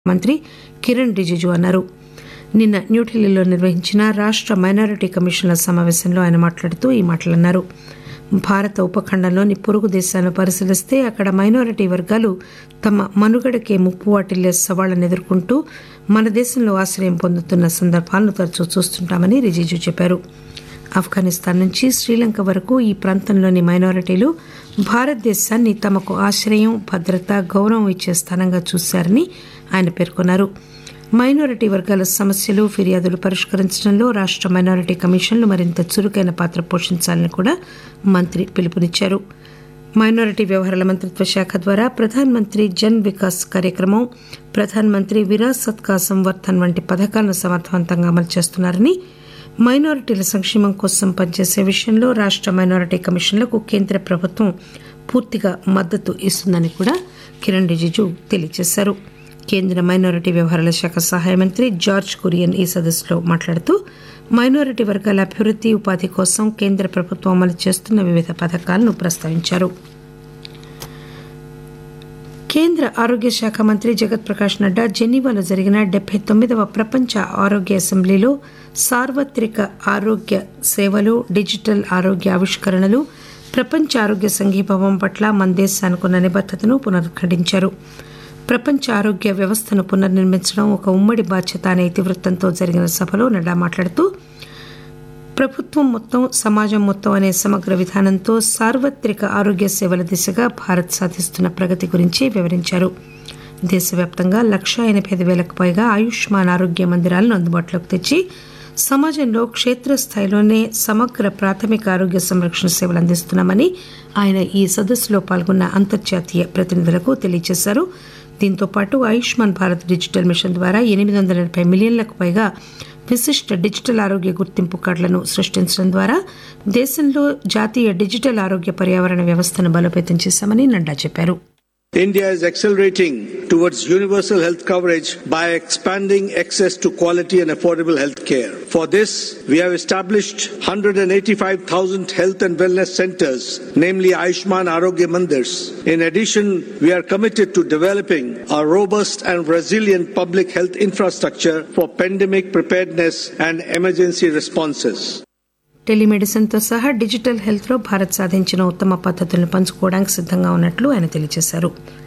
మంత్రి కిరణ్ రిజిజు అన్నారు నిన్న న్యూఢిల్లీలో నిర్వహించిన రాష్ట మైనారిటీ కమిషన్ల సమావేశంలో ఆయన మాట్లాడుతూ ఈ మాటలన్నారు భారత ఉపఖండంలోని పొరుగు దేశాలను పరిశీలిస్తే అక్కడ మైనారిటీ వర్గాలు తమ మనుగడకే ముప్పు వాటిల్లే సవాళ్లను ఎదుర్కొంటూ మన దేశంలో ఆశ్రయం పొందుతున్న సందర్భాలను తరచూ చూస్తుంటామని రిజిజు చెప్పారు ఆఫ్ఘనిస్తాన్ నుంచి శ్రీలంక వరకు ఈ ప్రాంతంలోని మైనారిటీలు భారతదేశాన్ని తమకు ఆశ్రయం భద్రత గౌరవం ఇచ్చే స్థానంగా చూశారని ఆయన పేర్కొన్నారు మైనారిటీ వర్గాల సమస్యలు ఫిర్యాదులు పరిష్కరించడంలో రాష్ట మైనారిటీ కమిషన్లు మరింత చురుకైన పాత్ర పోషించాలని కూడా మంత్రి పిలుపునిచ్చారు మైనారిటీ వ్యవహారాల మంత్రిత్వ శాఖ ద్వారా ప్రధాన్ మంత్రి జన్ వికాస్ కార్యక్రమం ప్రధాన్ మంత్రి విరాసత్ కా సంవర్ధన్ వంటి పథకాలను సమర్థవంతంగా అమలు చేస్తున్నారని మైనారిటీల సంక్షేమం కోసం పనిచేసే విషయంలో రాష్ట మైనారిటీ కమిషన్లకు కేంద్ర ప్రభుత్వం పూర్తిగా మద్దతు ఇస్తుందని కూడా కిరణ్ రిజిజు తెలియజేశారు కేంద్ర మైనారిటీ వ్యవహారాల శాఖ సహాయ మంత్రి జార్జ్ కురియన్ ఈ సదస్సులో మాట్లాడుతూ మైనారిటీ వర్గాల అభివృద్ది ఉపాధి కోసం కేంద్ర ప్రభుత్వం అమలు చేస్తున్న వివిధ పథకాలను ప్రస్తావించారు కేంద్ర ఆరోగ్య శాఖ మంత్రి జగత్ ప్రకాష్ నడ్డా జెనీవాలో జరిగిన డెబ్బై తొమ్మిదవ ప్రపంచ ఆరోగ్య అసెంబ్లీలో సార్వత్రిక ఆరోగ్య సేవలు డిజిటల్ ఆరోగ్య ఆవిష్కరణలు ప్రపంచ ఆరోగ్య సంఘీభావం పట్ల మన దేశానికున్న నిబద్దతను పునరుద్ఘాటించారు ప్రపంచ ఆరోగ్య వ్యవస్థను పునర్నిర్మించడం ఒక ఉమ్మడి బాధ్యత అనే ఇతివృత్తంతో జరిగిన సభలో నడ్డా మాట్లాడుతూ ప్రభుత్వం మొత్తం సమాజం మొత్తం అనే సమగ్ర విధానంతో సార్వత్రిక ఆరోగ్య సేవల దిశగా భారత్ సాధిస్తున్న ప్రగతి గురించి వివరించారు దేశవ్యాప్తంగా లక్షా ఎనభై ఐదు వేలకు పైగా ఆయుష్మాన్ ఆరోగ్య మందిరాలను అందుబాటులోకి తెచ్చి సమాజంలో క్షేత్రస్థాయిలోనే సమగ్ర ప్రాథమిక ఆరోగ్య సంరక్షణ సేవలు అందిస్తున్నామని ఆయన ఈ సదస్సులో పాల్గొన్న అంతర్జాతీయ ప్రతినిధులకు తెలియజేశారు దీంతో పాటు ఆయుష్మాన్ భారత్ డిజిటల్ మిషన్ ద్వారా ఎనిమిది వందల ఎనభై మిలియన్లకు పైగా విశిష్ట డిజిటల్ ఆరోగ్య గుర్తింపు కార్డులను సృష్టించడం ద్వారా దేశంలో జాతీయ డిజిటల్ ఆరోగ్య పర్యావరణ వ్యవస్థను బలోపేతం చేశామని నడ్డా చెప్పారు India is accelerating towards universal health coverage by expanding access to quality and affordable health care. For this, we have established 185,000 health and wellness centers, namely Ayushman Arogya Mandirs. In addition, we are committed to developing a robust and resilient public health infrastructure for pandemic preparedness and emergency responses. టెలిమెడిసిన్తో సహా digital హెల్త్లో Bharat సాధించిన ఉత్తమ పద్ధతులను పంచుకోవడానికి సిద్ధంగా ఉన్నట్లు ఆయన తెలియజేశారు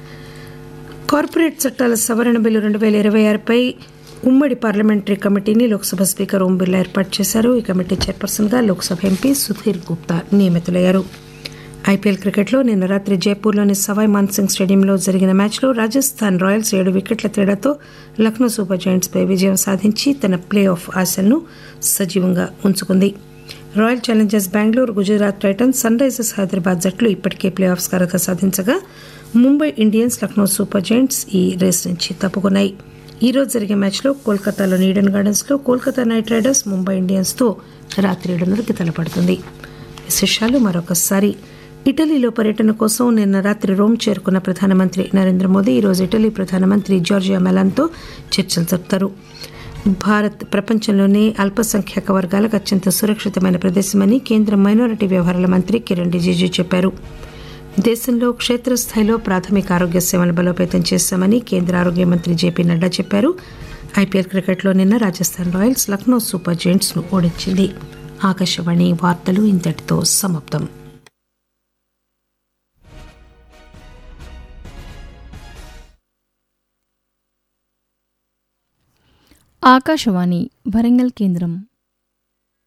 corporate చట్టాల సవరణ బిల్లు రెండు వేల ఇరవై ఆరుపై ఉమ్మడి పార్లమెంటరీ కమిటీని లోక్సభ స్పీకర్ ఓం బిర్లా ఏర్పాటు చేశారు ఈ కమిటీ చైర్పర్సన్గా లోక్సభ ఎంపీ సుధీర్ గుప్తా నియమితులయ్యారు ఐపీఎల్ క్రికెట్లో నిన్న రాత్రి జైపూర్లోని సవాయ్ మాన్సింగ్ స్టేడియంలో జరిగిన మ్యాచ్లో రాజస్థాన్ రాయల్స్ ఏడు వికెట్ల తేడాతో లక్నో సూపర్ జైంట్స్పై విజయం సాధించి తన ప్లే ఆఫ్ ఆశలను సజీవంగా ఉంచుకుంది royal challengers Bengaluru Gujarat titans Sunrisers Hyderabad జట్లు ఇప్పటికే ప్లే ఆఫ్స్ అర్హత సాధించగా Mumbai Indians Lucknow super giants ఈ రేస్ నుంచి తప్పుకున్నాయి ఈ రోజు జరిగే మ్యాచ్లో కోల్కతాలోని ఈడెన్ గార్డెన్స్లో కోల్కతా నైట్ రైడర్స్ ముంబై ఇండియన్స్తో రాత్రి ఏడున్నరకి తలపడుతుంది విశేషాలు మరొకసారి ఇటలీలో పర్యటన కోసం నిన్న రాత్రి రోమ్ చేరుకున్న ప్రధానమంత్రి నరేంద్ర మోదీ ఈరోజు ఇటలీ ప్రధానమంత్రి జార్జియా మెలాన్తో చర్చలు జరుపుతారు భారత్ ప్రపంచంలోనే అల్పసంఖ్యాక వర్గాలకు అత్యంత సురక్షితమైన ప్రదేశమని కేంద్ర మైనారిటీ వ్యవహారాల మంత్రి కిరణ్ రిజిజు చెప్పారు దేశంలో క్షేత్రస్థాయిలో ప్రాథమిక ఆరోగ్య సేవలను బలోపేతం చేశామని కేంద్ర ఆరోగ్య మంత్రి జేపీ నడ్డా చెప్పారు ఐపీఎల్ క్రికెట్లో నిన్న Rajasthan royals Lucknow super giants ను ఓడించింది ఆకాశవాణి వార్తలు ఇంతటితో సమాప్తం ఆకాశవాణి వరంగల్ కేంద్రం